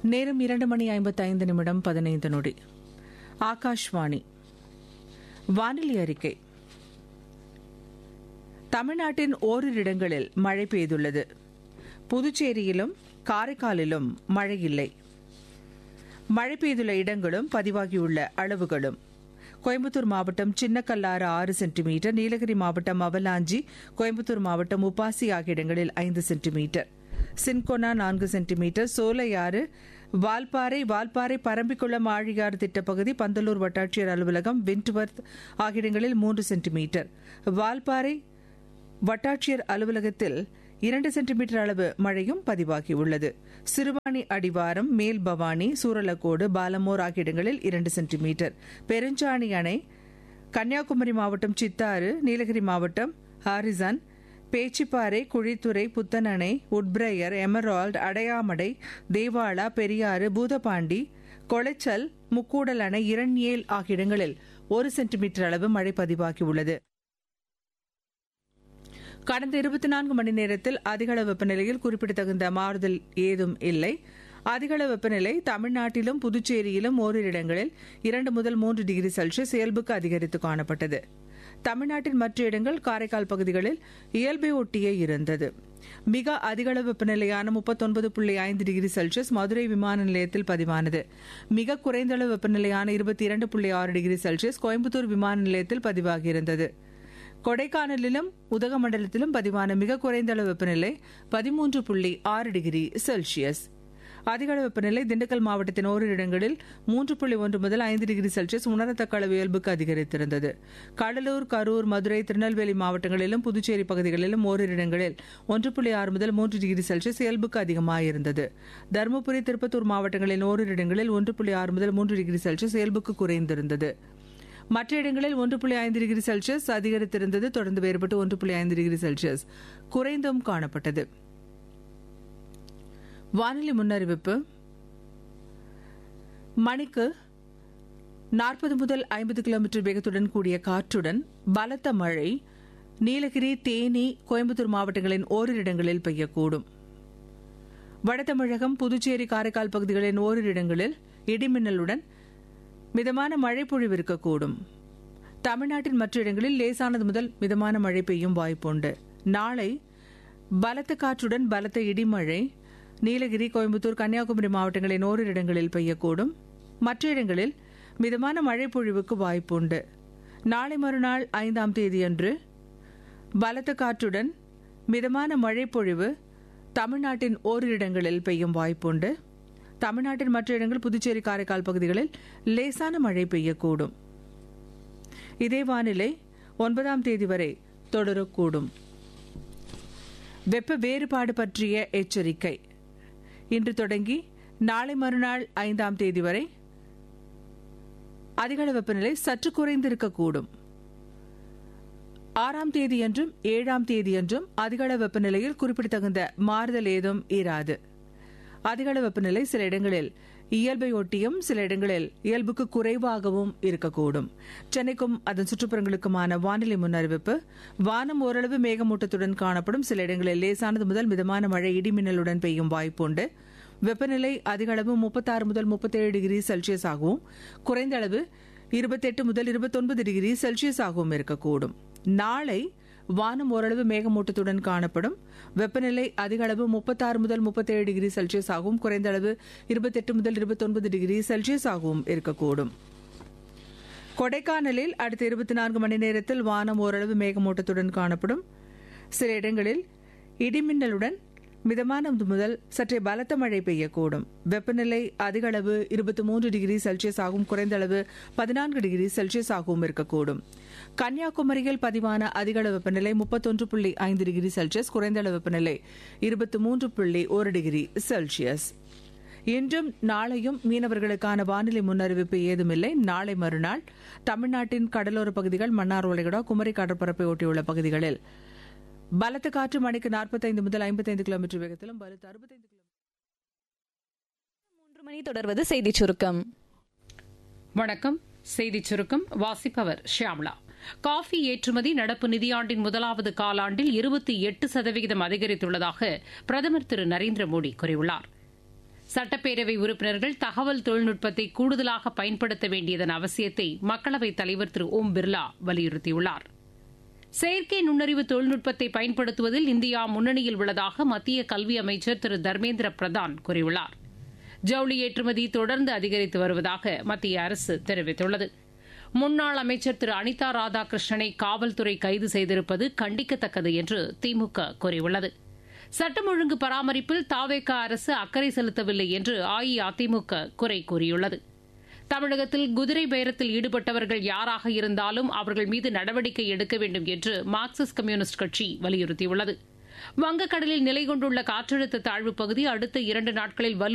நேரம் இரண்டு மணி ஐம்பத்தைந்து நிமிடம் பதினைந்து நொடி ஆகாஷ்வாணி வானிலை அறிக்கை தமிழ்நாட்டின் ஓரிரு இடங்களில் மழை பெய்துள்ளது புதுச்சேரியிலும் காரைக்காலிலும் மழை இல்லை மழை பெய்துள்ள இடங்களும் பதிவாகியுள்ள அளவுகளும் கோயம்புத்தூர் மாவட்டம் சின்னக்கல்லாறு ஆறு சென்டிமீட்டர் நீலகிரி மாவட்டம் அவலாஞ்சி கோயம்புத்தூர் மாவட்டம் உப்பாசி ஆகிய இடங்களில் ஐந்து சென்டிமீட்டர் சின்கொனா நான்கு சென்டிமீட்டர் சோலையாறு வால்பாறை வால்பாறை பரம்பிக்குளம் ஆழியாறு திட்டப்பகுதி பந்தலூர் வட்டாட்சியர் அலுவலகம் விண்ட்வர்த் ஆகிய இடங்களில் மூன்று சென்டிமீட்டர் வால்பாறை வட்டாட்சியர் அலுவலகத்தில் இரண்டு சென்டிமீட்டர் அளவு மழையும் பதிவாகியுள்ளது சிறுவாணி அடிவாரம் மேல் பவானி சூரலக்கோடு பாலமோர் ஆகிய இடங்களில் இரண்டு சென்டிமீட்டர் பெருஞ்சாணி அணை கன்னியாகுமரி மாவட்டம் சித்தாறு நீலகிரி மாவட்டம் Harrison Pechiparai Kuzhithurai Puthenanai Woodbriar Emerald Adayamadai Devala Periyar Boothapandi Colachel Mukkudal அணை இரண்யேல் ஆகிய இடங்களில் ஒரு சென்டிமீட்டர் அளவு மழை பதிவாகியுள்ளது கடந்த இருபத்தி நான்கு மணி நேரத்தில் அதிகளவு வெப்பநிலையில் குறிப்பிடத்தகுந்த மாறுதல் ஏதும் இல்லை அதிகளவு வெப்பநிலை தமிழ்நாட்டிலும் புதுச்சேரியிலும் ஓரிரு இடங்களில் இரண்டு முதல் மூன்று டிகிரி செல்சியஸ் இயல்புக்கு அதிகரித்து காணப்பட்டது தமிழ்நாட்டின் மற்ற இடங்கள் காரைக்கால் பகுதிகளில் இயல்பை ஒட்டியே இருந்தது மிக அதிகளவு வெப்பநிலையான முப்பத்தொன்பது புள்ளி ஐந்து டிகிரி செல்சியஸ் மதுரை விமான நிலையத்தில் பதிவானது மிக குறைந்த அளவு வெப்பநிலையான இருபத்தி இரண்டு புள்ளி ஆறு டிகிரி செல்சியஸ் கோயம்புத்தூர் விமான நிலையத்தில் பதிவாகியிருந்தது கொடைக்கானலிலும் உதகமண்டலத்திலும் பதிவான மிக குறைந்த அளவு வெப்பநிலை பதிமூன்று புள்ளி ஆறு டிகிரி செல்சியஸ் அதிக அளவு வெப்பநிலை திண்டுக்கல் மாவட்டத்தின் ஓரிரு இடங்களில் மூன்று புள்ளி ஒன்று முதல் ஐந்து டிகிரி செல்சியஸ் உணரத்தக்க அளவு இயல்புக்கு அதிகரித்திருந்தது கடலூர் கரூர் மதுரை திருநெல்வேலி மாவட்டங்களிலும் புதுச்சேரி பகுதிகளிலும் ஓரிரு இடங்களில் ஒன்று புள்ளி ஆறு முதல் மூன்று டிகிரி செல்சியஸ் இயல்புக்கு அதிகமாயிருந்தது தருமபுரி திருப்பத்தூர் மாவட்டங்களின் ஓரிரு இடங்களில் ஒன்று புள்ளி ஆறு முதல் மூன்று டிகிரி செல்சியஸ் இயல்புக்கு குறைந்திருந்தது மற்ற இடங்களில் ஒன்று புள்ளி ஐந்து டிகிரி செல்சியஸ் அதிகரித்திருந்தது தொடர்ந்து வேறுபட்டு ஒன்று புள்ளி ஐந்து டிகிரி செல்சியஸ் குறைந்தும் காணப்பட்டது வானிலை முன்னறிவிப்பு மணிக்கு நாற்பது முதல் ஐம்பது கிலோமீட்டர் வேகத்துடன் கூடிய காற்றுடன் பலத்த மழை நீலகிரி தேனி கோயம்புத்தூர் மாவட்டங்களின் ஓரிரு இடங்களில் பெய்யக்கூடும் வடதமிழகம் புதுச்சேரி காரைக்கால் பகுதிகளின் ஓரிரு இடங்களில் இடிமின்னலுடன் மிதமான மழை பொழிவு இருக்கக்கூடும் தமிழ்நாட்டின் மற்ற இடங்களில் லேசானது முதல் மிதமான மழை பெய்யும் வாய்ப்புண்டு நாளை பலத்த காற்றுடன் பலத்த இடிமழை நீலகிரி கோயம்புத்தூர் கன்னியாகுமரி மாவட்டங்களின் ஓரிரு இடங்களில் பெய்யக்கூடும் மற்ற இடங்களில் மிதமான மழை பொழிவுக்கு வாய்ப்புண்டு நாளை மறுநாள் ஐந்தாம் தேதியன்று பலத்த காற்றுடன் மிதமான மழை பொழிவு தமிழ்நாட்டின் ஓரிரு இடங்களில் பெய்யும் வாய்ப்புண்டு தமிழ்நாட்டின் மற்ற இடங்கள் புதுச்சேரி காரைக்கால் பகுதிகளில் லேசான மழை பெய்யக்கூடும் இதே வானிலை ஒன்பதாம் தேதி வரை தொடரக்கூடும் வெப்ப வேறுபாடு பற்றிய எச்சரிக்கை இன்று தொடங்கி நாளை மறுநாள் ஐந்தாம் தேதி வரை அதிகள வெப்பநிலை சற்று குறைந்திருக்கக்கூடும் ஆறாம் தேதியன்றும் ஏழாம் தேதியன்றும் அதிகள வெப்பநிலையில் குறிப்பிடத்தகுந்த மாறுதல் ஏதும் இராது அதிகள வெப்பநிலை சில இடங்களில் இயல்பை ஒட்டியும் சில இடங்களில் இயல்புக்கு குறைவாகவும் இருக்கக்கூடும் சென்னைக்கும் அதன் சுற்றுப்புறங்களுக்குமான வானிலை முன்னறிவிப்பு வானம் ஓரளவு மேகமூட்டத்துடன் காணப்படும் சில இடங்களில் லேசானது முதல் மிதமான மழை இடிமின்னலுடன் பெய்யும் வாய்ப்புண்டு வெப்பநிலை அதிக அளவு முப்பத்தாறு முதல் முப்பத்தேழு டிகிரி செல்சியஸ் ஆகவும் குறைந்த அளவு இருபத்தெட்டு முதல் இருபத்தொன்பது டிகிரி செல்சியஸ் ஆகவும் இருக்கக்கூடும் நாளை வானம் ஓரளவு மேகமூட்டத்துடன் காணப்படும் வெப்பநிலை அதிக அளவு முப்பத்தாறு முதல் முப்பத்தேழு டிகிரி செல்சியஸ் ஆகவும் குறைந்த அளவு இருபத்தெட்டு முதல் இருபத்தொன்பது டிகிரி செல்சியஸ் ஆகவும் இருக்கக்கூடும் கொடைக்கானலில் அடுத்த இருபத்தி நான்கு மணி நேரத்தில் வானம் ஓரளவு மேகமூட்டத்துடன் காணப்படும் சில இடங்களில் இடிமின்னலுடன் மிதமான முதல் சற்றே பலத்த மழை பெய்யக்கூடும் வெப்பநிலை அதிக அளவு இருபத்தி மூன்று டிகிரி செல்சியஸ் ஆகவும் குறைந்த அளவு பதினான்கு டிகிரி செல்சியஸ் ஆகவும் இருக்கக்கூடும் கன்னியாகுமரியில் பதிவான அதிக அளவு வெப்பநிலை முப்பத்தொன்று புள்ளி ஐந்து டிகிரி செல்சியஸ் குறைந்த அளவு வெப்பநிலை இருபத்தி மூன்று புள்ளி ஒரு டிகிரி செல்சியஸ் இன்றும் நாளையும் மீனவர்களுக்கான வானிலை முன்னறிவிப்பு ஏதுமில்லை நாளை மறுநாள் தமிழ்நாட்டின் கடலோர பகுதிகள் மன்னார் வளைகுடா குமரி கடற்பரப்பை ஒட்டியுள்ள பகுதிகளில் பலத்த காற்று மணிக்கு நாற்பத்தைந்து முதல் ஐம்பத்தைந்து கிலோமீட்டர் வேகத்திலும் பலத்த அறுபத்தைந்து கிலோமீட்டர் மூன்று மணி தொடர்வது செய்திச் சுருக்கம் வணக்கம் செய்திச் சுருக்கம் வாசிப்பவர் ஷியாம்லா காஃபி ஏற்றுமதி நடப்பு நிதியாண்டின் முதலாவது காலாண்டில் இருபத்தி எட்டு சதவிகிதம் அதிகரித்துள்ளதாக பிரதமர் திரு நரேந்திர மோடி கூறியுள்ளார் சட்டப்பேரவை உறுப்பினர்கள் தகவல் தொழில்நுட்பத்தை கூடுதலாக பயன்படுத்த வேண்டியதன் அவசியத்தை மக்களவைத் தலைவர் திரு ஓம் பிர்லா வலியுறுத்தியுள்ளார் செயற்கை நுண்ணறிவு தொழில்நுட்பத்தை பயன்படுத்துவதில் இந்தியா முன்னணியில் உள்ளதாக மத்திய கல்வி அமைச்சர் திரு தர்மேந்திர பிரதான் கூறியுள்ளார் ஜவுளி ஏற்றுமதி தொடர்ந்து அதிகரித்து வருவதாக மத்திய அரசு தெரிவித்துள்ளது முன்னாள் அமைச்சர் திரு அனிதா ராதாகிருஷ்ணனை காவல்துறை கைது செய்திருப்பது கண்டிக்கத்தக்கது என்று திமுக கூறியுள்ளது சட்டம் ஒழுங்கு பராமரிப்பில் தாவேக அரசு அக்கறை செலுத்தவில்லை என்று அஇஅதிமுக குறை கூறியுள்ளது தமிழகத்தில் குதிரை பேரத்தில் ஈடுபட்டவர்கள் யாராக இருந்தாலும் அவர்கள் மீது நடவடிக்கை எடுக்க வேண்டும் என்று மார்க்சிஸ்ட் கம்யூனிஸ்ட் கட்சி வலியுறுத்தியுள்ளது வங்கக்கடலில் நிலை கொண்டுள்ள காற்றழுத்த தாழ்வுப் பகுதி அடுத்த இரண்டு நாட்களில் வலு